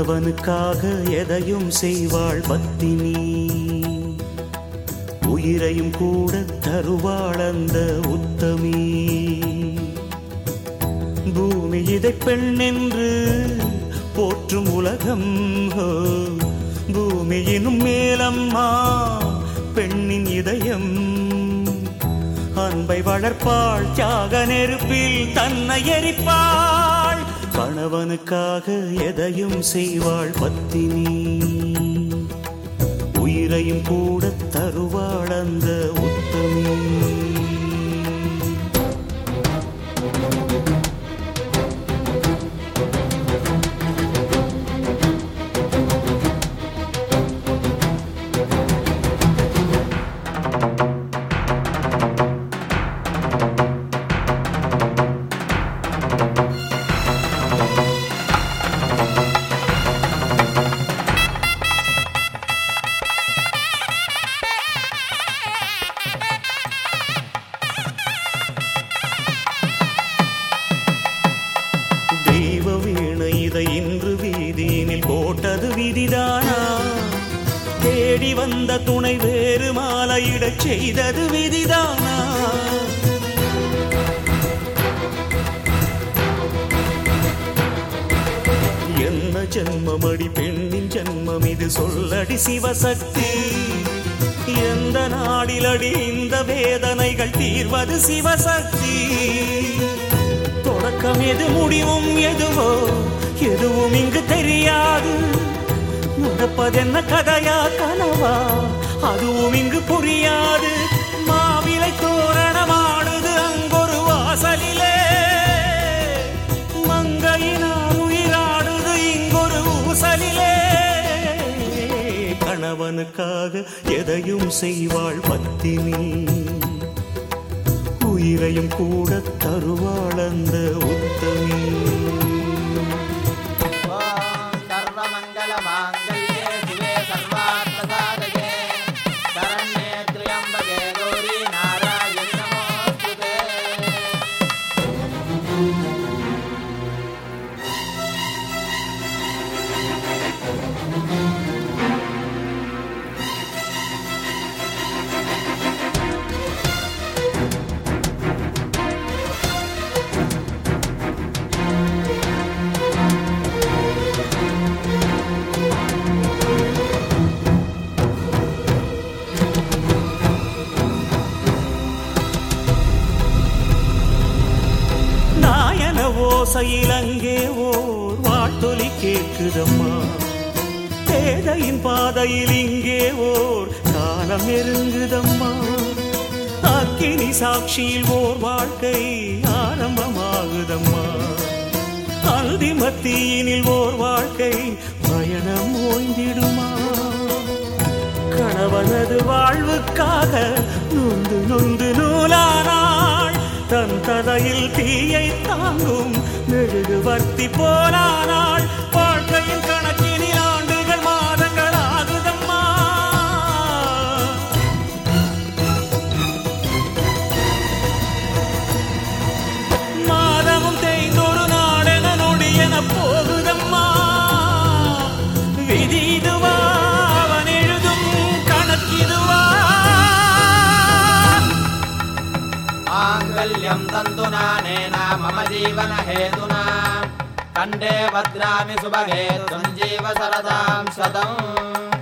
கணவனுக்காக எதையும் செய்வாள் பத்தினி உயிரையும் கூட தருவாள் அந்த உத்தமி பூமி இதை பெண் என்று போற்றும் உலகம் ஹோ. பூமியினும் மேலம்மா பெண்ணின் இதயம் அன்பை வளர்ப்பாள் தியாக நெருப்பில் தன்னை எரிப்பாள் கணவனுக்காக எதையும் செய்வாள் பத்தினி உயிரையும் கூட தருவாள் அந்த உத்தமி தெய்வ வீணை இதை இன்று வீதியினில் போட்டது விதிதானா தேடி வந்த துணை வேறு மாலையிடச் செய்தது விதிதானா என்ன ஜென்மமடி பெண்ணின் ஜென்மம் இது சொல்லடி சிவசக்தி எந்த நாடிலடி இந்த வேதனைகள் தீர்வது சிவசக்தி தொடக்கம் எது முடிவும் எதுவோ எதுவும் இங்கு தெரியாது நடப்பதென்ன கதையா கனவா அதுவும் இங்கு புரியாது மாவிலை தோரணமானது அங்கொரு வாசலிலே மங்கையினார் உயிராடுது இங்கொரு ஊசலிலே கணவனுக்காக எதையும் செய்வாள் பத்தினி உயிரையும் கூட தருவாள் அந்த உத்தமி ॐ सर्वमङ्गलमाङ्गल्ये शिवे सर्वार्थसाधके शरण्ये त्र्यम्बके गौरी नारायणि नमोऽस्तु ते நாயன ஓசையில் அங்கே ஓர் வாழ்த்தொலி கேட்குதம்மா பேதையின் பாதையில் இங்கே ஓர் காலம் நெருங்குதம்மா அக்கினி சாட்சியில் ஓர் வாழ்க்கை ஆரம்பமாகுதம்மா அல்தி மத்தியினில் ஓர் வாழ்க்கை பயணம் ஓய்ந்திடுமா கணவனது வாழ்வுக்காக நொந்து நொந்து நூலானாள் தன் கதையில் தீயை தாங்கும் மெழுகுவர்த்தி போலானாள் வாழ்க்கையின் கணக்கினில் ஆண்டுகள் மாதங்கள் ஆகுதம்மா மாதமும் தேய்ந்தொரு நாடென நொடியென போகுதம்மா விதி இதுவா அவன் எழுதும் கணக்கிதுவா माङ्गल्यं तन्तुना नेन मम जीवनहेतुना कण्ठे भद्रामि सुभगे त्वं जीव सरदां शतम्